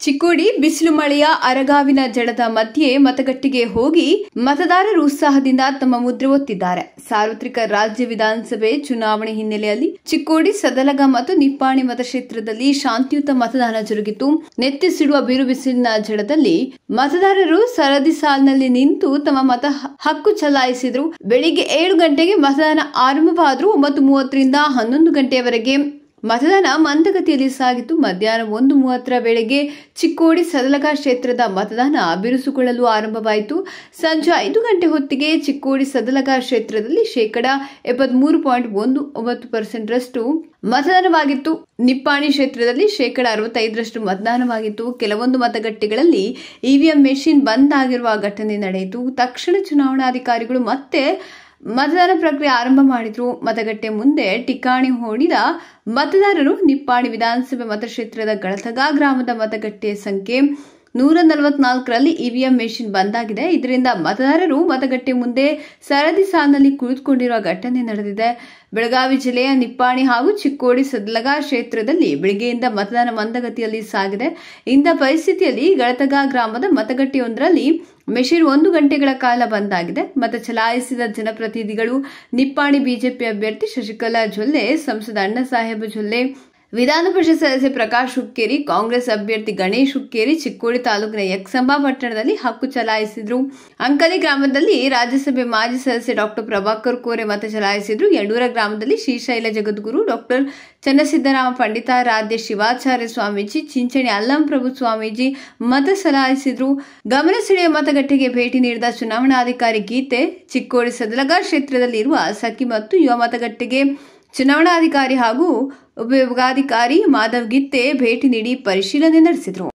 ಚಿಕ್ಕೋಡಿ ಬಿಸಿಲು ಮಳೆಯ ಅರಗಾವಿನ ಜಡದ ಮಧ್ಯೆ ಮತಗಟ್ಟೆಗೆ ಹೋಗಿ ಮತದಾರರು ಉತ್ಸಾಹದಿಂದ ತಮ್ಮ ಮುದ್ರೆ ಒತ್ತಿದ್ದಾರೆ ಸಾರ್ವತ್ರಿಕ ರಾಜ್ಯ ವಿಧಾನಸಭೆ ಚುನಾವಣೆ ಹಿನ್ನೆಲೆಯಲ್ಲಿ ಚಿಕ್ಕೋಡಿ ಸದಲಗ ಮತ್ತು ನಿಪ್ಪಾಣಿ ಮತಕ್ಷೇತ್ರದಲ್ಲಿ ಶಾಂತಿಯುತ ಮತದಾನ ಜರುಗಿತು ನೆತ್ತಿಸಿಡುವ ಬಿರು ಬಿಸಿಲಿನ ಜಡದಲ್ಲಿ ಮತದಾರರು ಸರದಿ ಸಾಲಿನಲ್ಲಿ ನಿಂತು ತಮ್ಮ ಮತ ಹಕ್ಕು ಚಲಾಯಿಸಿದ್ರು ಬೆಳಿಗ್ಗೆ ಏಳು ಗಂಟೆಗೆ ಮತದಾನ ಆರಂಭವಾದರೂ ಒಂಬತ್ತು ಮೂವತ್ತರಿಂದ ಹನ್ನೊಂದು ಗಂಟೆಯವರೆಗೆ ಮತದಾನ ಮಂದಗತಿಯಲ್ಲಿ ಸಾಗಿತು ಮಧ್ಯಾಹ್ನ ಒಂದು ಮೂವತ್ತರ ವೇಳೆಗೆ ಚಿಕ್ಕೋಡಿ ಸದಲಗ ಕ್ಷೇತ್ರದ ಮತದಾನ ಬಿರುಸುಗೊಳ್ಳಲು ಆರಂಭವಾಯಿತು ಸಂಜೆ ಐದು ಗಂಟೆ ಹೊತ್ತಿಗೆ ಚಿಕ್ಕೋಡಿ ಸದಲಗ ಕ್ಷೇತ್ರದಲ್ಲಿ ಶೇಕಡ ಎಪ್ಪತ್ಮೂರು ಪಾಯಿಂಟ್ ಒಂದು ಒಂಬತ್ತು ಪರ್ಸೆಂಟ್ರಷ್ಟು ಮತದಾನವಾಗಿತ್ತು ನಿಪ್ಪಾಣಿ ಕ್ಷೇತ್ರದಲ್ಲಿ ಶೇಕಡ ಅರವತ್ತೈದರಷ್ಟು ಮತದಾನವಾಗಿತ್ತು ಕೆಲವೊಂದು ಮತಗಟ್ಟೆಗಳಲ್ಲಿ ಇವಿಎಂ ಮೆಷಿನ್ ಬಂದ್ ಆಗಿರುವ ಘಟನೆ ನಡೆಯಿತು ತಕ್ಷಣ ಚುನಾವಣಾಧಿಕಾರಿಗಳು ಮತ್ತೆ ಮತದಾನ ಪ್ರಕ್ರಿಯೆ ಆರಂಭ ಮಾಡಿದ್ರು ಮತಗಟ್ಟೆ ಮುಂದೆ ಟಿಕಾಣಿ ಹೂಡಿದ ಮತದಾರರು ನಿಪ್ಪಾಣಿ ವಿಧಾನಸಭೆ ಮತಕ್ಷೇತ್ರದ ಗಳತಗ ಗ್ರಾಮದ ಮತಗಟ್ಟೆ ಸಂಖ್ಯೆ ನೂರ ನಲವತ್ನಾಲ್ಕರಲ್ಲಿ ಇವಿಎಂ ಮೆಷಿನ್ ಬಂದಾಗಿದೆ ಇದರಿಂದ ಮತದಾರರು ಮತಗಟ್ಟೆ ಮುಂದೆ ಸರದಿ ಸಾಲಿನಲ್ಲಿ ಕುಳಿತುಕೊಂಡಿರುವ ಘಟನೆ ನಡೆದಿದೆ ಬೆಳಗಾವಿ ಜಿಲ್ಲೆಯ ನಿಪ್ಪಾಣಿ ಹಾಗೂ ಚಿಕ್ಕೋಡಿ ಸದಲಗ ಕ್ಷೇತ್ರದಲ್ಲಿ ಬೆಳಗ್ಗೆಯಿಂದ ಮತದಾನ ಮಂದಗತಿಯಲ್ಲಿ ಸಾಗಿದೆ ಇಂಥ ಪರಿಸ್ಥಿತಿಯಲ್ಲಿ ಗಳತಗ ಗ್ರಾಮದ ಮತಗಟ್ಟೆಯೊಂದರಲ್ಲಿ ಮೆಷಿನ್ ಒಂದು ಗಂಟೆಗಳ ಕಾಲ ಬಂದಾಗಿದೆ ಮತ ಚಲಾಯಿಸಿದ ಜನಪ್ರತಿನಿಧಿಗಳು ನಿಪ್ಪಾಣಿ ಬಿಜೆಪಿ ಅಭ್ಯರ್ಥಿ ಶಶಿಕಲಾ ಜೊಲ್ಲೆ ಸಂಸದ ಅಣ್ಣಸಾಹೇಬ ಜೊಲ್ಲೆ ವಿಧಾನ ಪರಿಷತ್ ಸದಸ್ಯ ಪ್ರಕಾಶ್ ಹುಕ್ಕೇರಿ ಕಾಂಗ್ರೆಸ್ ಅಭ್ಯರ್ಥಿ ಗಣೇಶ್ ಹುಕ್ಕೇರಿ ಚಿಕ್ಕೋಡಿ ತಾಲೂಕಿನ ಯಕ್ಸಂಬಾ ಪಟ್ಟಣದಲ್ಲಿ ಹಕ್ಕು ಚಲಾಯಿಸಿದ್ರು ಅಂಕಲಿ ಗ್ರಾಮದಲ್ಲಿ ರಾಜ್ಯಸಭೆ ಮಾಜಿ ಸದಸ್ಯ ಡಾಕ್ಟರ್ ಪ್ರಭಾಕರ್ ಕೋರೆ ಮತ ಚಲಾಯಿಸಿದ್ರು ಯಡೂರ ಗ್ರಾಮದಲ್ಲಿ ಶ್ರೀಶೈಲ ಜಗದ್ಗುರು ಡಾಕ್ಟರ್ ಚನ್ನಸಿದ್ದರಾಮ ಪಂಡಿತಾರಾಧ್ಯ ಶಿವಾಚಾರ್ಯ ಸ್ವಾಮೀಜಿ ಚಿಂಚಣಿ ಅಲ್ಲಂಪ್ರಭು ಸ್ವಾಮೀಜಿ ಮತ ಚಲಾಯಿಸಿದ್ರು ಗಮನ ಸೆಳೆಯ ಮತಗಟ್ಟೆಗೆ ಭೇಟಿ ನೀಡಿದ ಚುನಾವಣಾಧಿಕಾರಿ ಗೀತೆ ಚಿಕ್ಕೋಡಿ ಸದಲಗ ಕ್ಷೇತ್ರದಲ್ಲಿರುವ ಸಖಿ ಮತ್ತು ಯುವ ಮತಗಟ್ಟೆಗೆ ಚುನಾವಣಾಧಿಕಾರಿ ಹಾಗೂ ಉಪವಿಭಾಗಾಧಿಕಾರಿ ಮಾಧವ್ ಗಿತ್ತೆ ಭೇಟಿ ನೀಡಿ ಪರಿಶೀಲನೆ ನಡೆಸಿದರು